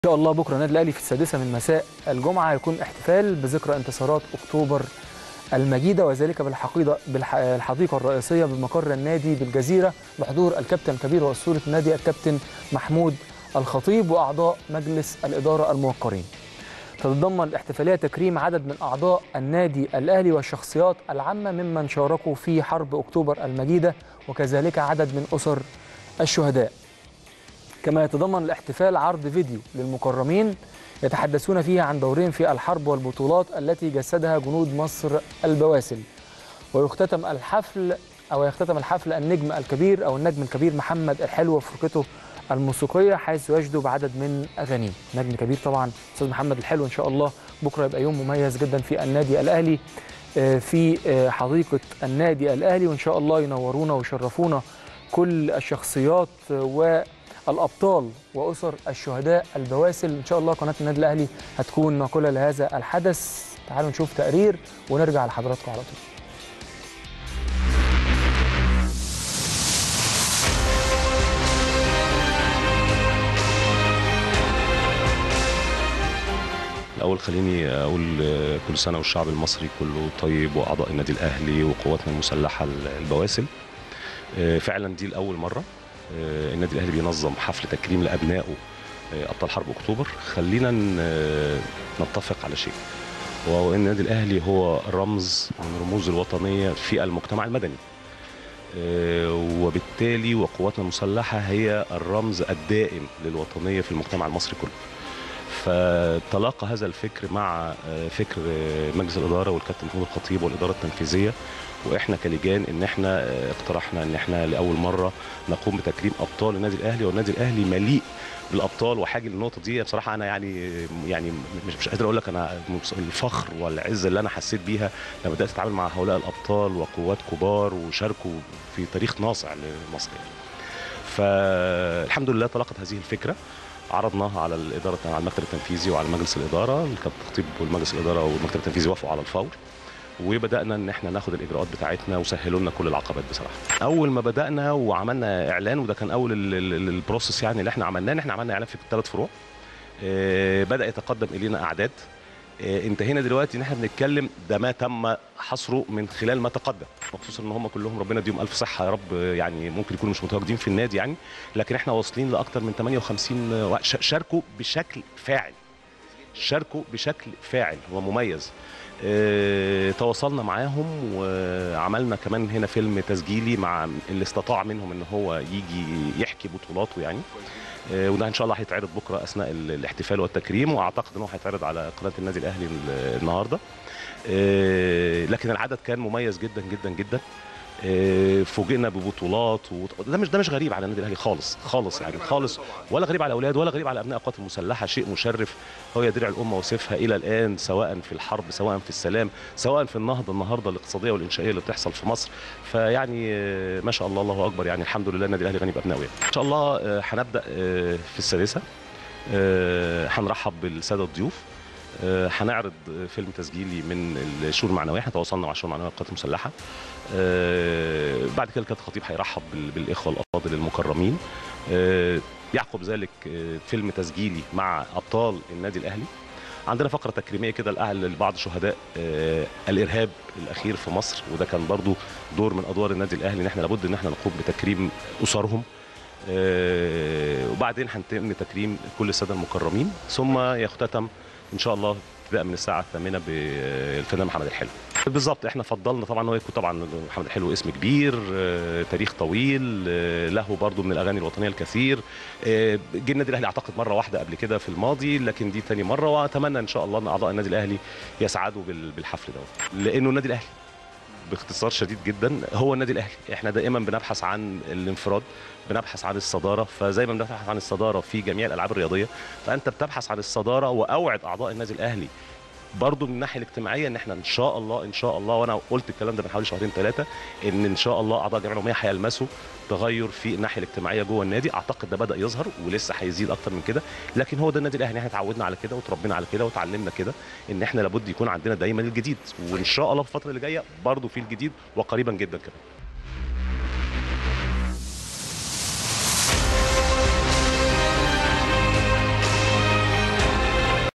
ان شاء الله بكره النادي الاهلي في السادسه من مساء الجمعه هيكون احتفال بذكرى انتصارات اكتوبر المجيده وذلك بالحقيقه بالحديقه الرئيسيه بمقر النادي بالجزيره بحضور الكابتن الكبير واسطوره النادي الكابتن محمود الخطيب واعضاء مجلس الاداره الموقرين. تتضمن الاحتفاليه تكريم عدد من اعضاء النادي الاهلي والشخصيات العامه ممن شاركوا في حرب اكتوبر المجيده وكذلك عدد من اسر الشهداء. كما يتضمن الاحتفال عرض فيديو للمكرمين يتحدثون فيه عن دورهم في الحرب والبطولات التي جسدها جنود مصر البواسل ويختتم الحفل او يختتم الحفل النجم الكبير او النجم الكبير محمد الحلو وفرقته الموسيقيه حيث يجدوا بعدد من اغانيه نجم كبير طبعا استاذ محمد الحلو ان شاء الله بكره يبقى يوم مميز جدا في النادي الاهلي في حديقه النادي الاهلي وان شاء الله ينورونا ويشرفونا كل الشخصيات و الابطال واسر الشهداء البواسل ان شاء الله قناه النادي الاهلي هتكون ناقله لهذا الحدث تعالوا نشوف تقرير ونرجع لحضراتكم على طول الاول خليني اقول كل سنه والشعب المصري كله طيب واعضاء النادي الاهلي وقواتنا المسلحه البواسل فعلا دي لاول مره النادي الاهلي بينظم حفل تكريم لابنائه ابطال حرب اكتوبر خلينا نتفق على شيء وهو ان النادي الاهلي هو رمز من رموز الوطنيه في المجتمع المدني وبالتالي وقواتنا المسلحه هي الرمز الدائم للوطنيه في المجتمع المصري كله فتلاقى هذا الفكر مع فكر مجلس الاداره والكابتن محمود الخطيب والاداره التنفيذيه واحنا كلجان ان احنا اقترحنا ان احنا لاول مره نقوم بتكريم ابطال النادي الاهلي والنادي الاهلي مليء بالابطال وحاجه للنقطه دي بصراحه انا يعني يعني مش مش قادر اقول لك انا الفخر والعزه اللي انا حسيت بيها لما بدات اتعامل مع هؤلاء الابطال وقوات كبار وشاركوا في تاريخ ناصع لمصر يعني. فالحمد لله طلقت هذه الفكره عرضناها على الاداره على المكتب التنفيذي وعلى مجلس الاداره الكابتن الخطيب والمجلس الاداره والمكتب التنفيذي وافقوا على الفور وبدانا ان احنا ناخد الاجراءات بتاعتنا وسهلوا لنا كل العقبات بصراحه اول ما بدانا وعملنا اعلان وده كان اول البروسيس يعني اللي احنا عملناه ان احنا عملنا اعلان في الثلاث فروع اه بدا يتقدم الينا اعداد اه انتهينا دلوقتي ان احنا بنتكلم ده ما تم حصره من خلال ما تقدم خصوصا ان هم كلهم ربنا يديهم الف صحه يا رب يعني ممكن يكونوا مش متواجدين في النادي يعني لكن احنا واصلين لاكثر من 58 شاركوا بشكل فاعل شاركوا بشكل فاعل ومميز اه تواصلنا معاهم وعملنا كمان هنا فيلم تسجيلي مع اللي استطاع منهم ان هو يجي يحكي بطولاته يعني اه وده ان شاء الله هيتعرض بكره اثناء الاحتفال والتكريم واعتقد ان هو هيتعرض على قناه النادي الاهلي النهارده اه لكن العدد كان مميز جدا جدا جدا فوجئنا ببطولات و... ده مش ده مش غريب على النادي الاهلي خالص خالص يعني خالص ولا غريب على الاولاد ولا غريب على ابناء القوات المسلحه شيء مشرف هو درع الامه وسيفها الى الان سواء في الحرب سواء في السلام سواء في النهضه النهارده الاقتصاديه والانشائيه اللي بتحصل في مصر فيعني ما شاء الله الله اكبر يعني الحمد لله النادي الاهلي غني بابنائه يعني. ان شاء الله هنبدا في السادسه هنرحب بالساده الضيوف هنعرض فيلم تسجيلي من الشؤون المعنويه احنا تواصلنا مع الشؤون المعنويه للقوات المسلحه أه بعد كده الكابتن الخطيب هيرحب بالاخوه الافاضل المكرمين أه يعقب ذلك فيلم تسجيلي مع ابطال النادي الاهلي عندنا فقره تكريميه كده لبعض شهداء أه الارهاب الاخير في مصر وده كان برضو دور من ادوار النادي الاهلي ان احنا لابد ان احنا نقوم بتكريم اسرهم وبعدين هنتم تكريم كل الساده المكرمين ثم يختتم ان شاء الله ابتداء من الساعه الثامنه بالفنان محمد الحلو بالظبط احنا فضلنا طبعا هو يكون طبعا محمد الحلو اسم كبير تاريخ طويل له برضو من الاغاني الوطنيه الكثير جه النادي الاهلي اعتقد مره واحده قبل كده في الماضي لكن دي ثاني مره واتمنى ان شاء الله ان اعضاء النادي الاهلي يسعدوا بالحفل ده لانه النادي الاهلي باختصار شديد جدا هو النادي الاهلي احنا دائما بنبحث عن الانفراد بنبحث عن الصداره فزي ما بنبحث عن الصداره في جميع الالعاب الرياضيه فانت بتبحث عن الصداره واوعد اعضاء النادي الاهلي برضه من الناحيه الاجتماعيه ان احنا ان شاء الله ان شاء الله وانا قلت الكلام ده من حوالي شهرين ثلاثه ان ان شاء الله اعضاء الجمعيه العموميه هيلمسوا تغير في الناحيه الاجتماعيه جوه النادي اعتقد ده بدا يظهر ولسه هيزيد اكتر من كده لكن هو ده النادي الاهلي احنا اتعودنا على كده وتربينا على كده وتعلمنا كده ان احنا لابد يكون عندنا دايما الجديد وان شاء الله في الفتره اللي جايه برضه في الجديد وقريبا جدا كمان